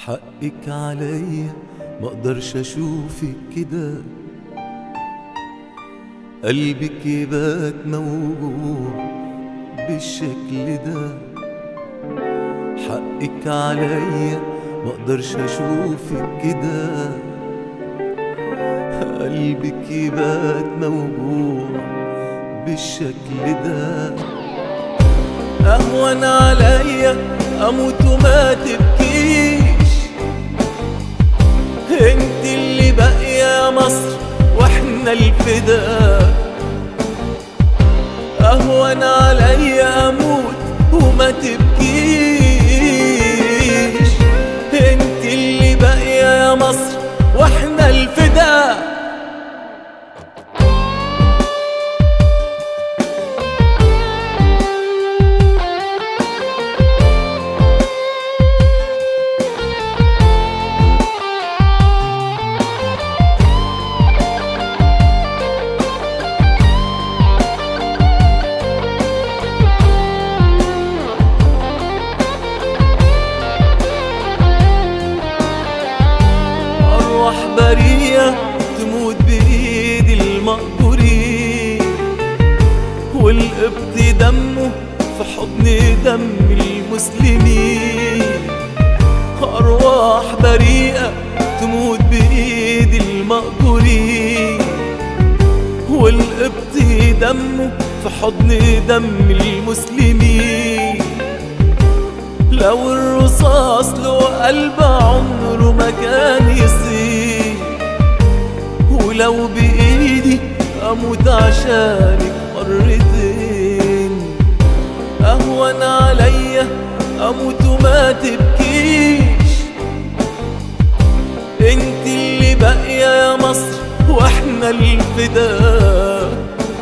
حقك عليا ما اقدرش اشوفك كده قلبك يبات موجوع بالشكل ده حقك عليا ما اقدرش اشوفك كده قلبك يبات موجوع بالشكل ده اهون عليا اموت وما تبكيش انت اللي باقية يا مصر واحنا الفداء اهون عليا اموت وما تبكيش انت اللي باقية يا مصر واحنا الفداء أرواح برية تموت بإيد المقبورين والقبط دمه في حضن دم المسلمين أرواح بريئة تموت بإيد المقبورين والقبط دمه في حضن دم المسلمين لو الرصاص له قلب عمره ما كان يصير ولو بإيدي أموت عشانك مرتين أهون عليا أموت وما تبكيش انت اللي باقية يا مصر واحنا الفداء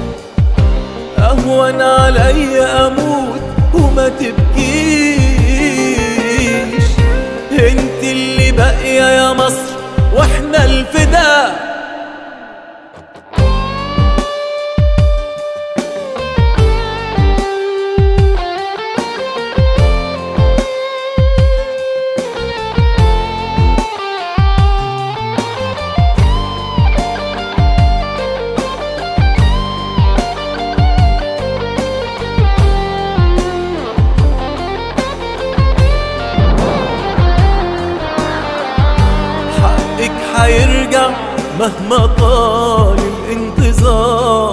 أهون عليا أموت وما تبكيش انت اللي باقية يا مصر واحنا الفداء حقك حيرجع مهما طال الانتظار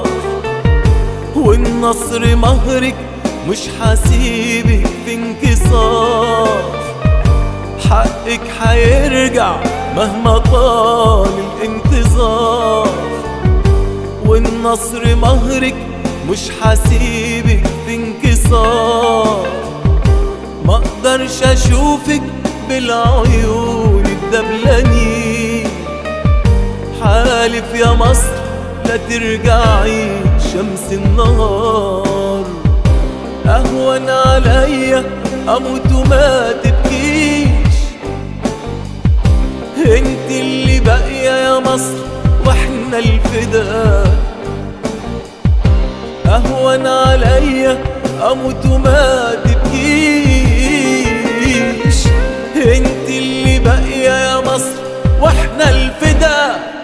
والنصر مهرك مش حسيبك في انكسار حقك حيرجع مهما طال الانتظار والنصر مهرك مش حسيبك في انكسار ما اقدرش اشوفك بالعيون الدبلانين حالف يا مصر لا ترجعي شمس النهار اهون عليا اموت وما تبكيش انت اللي باقية يا مصر واحنا الفداء اهون عليا اموت وما تبكيش انت اللي باقية يا مصر واحنا الفداء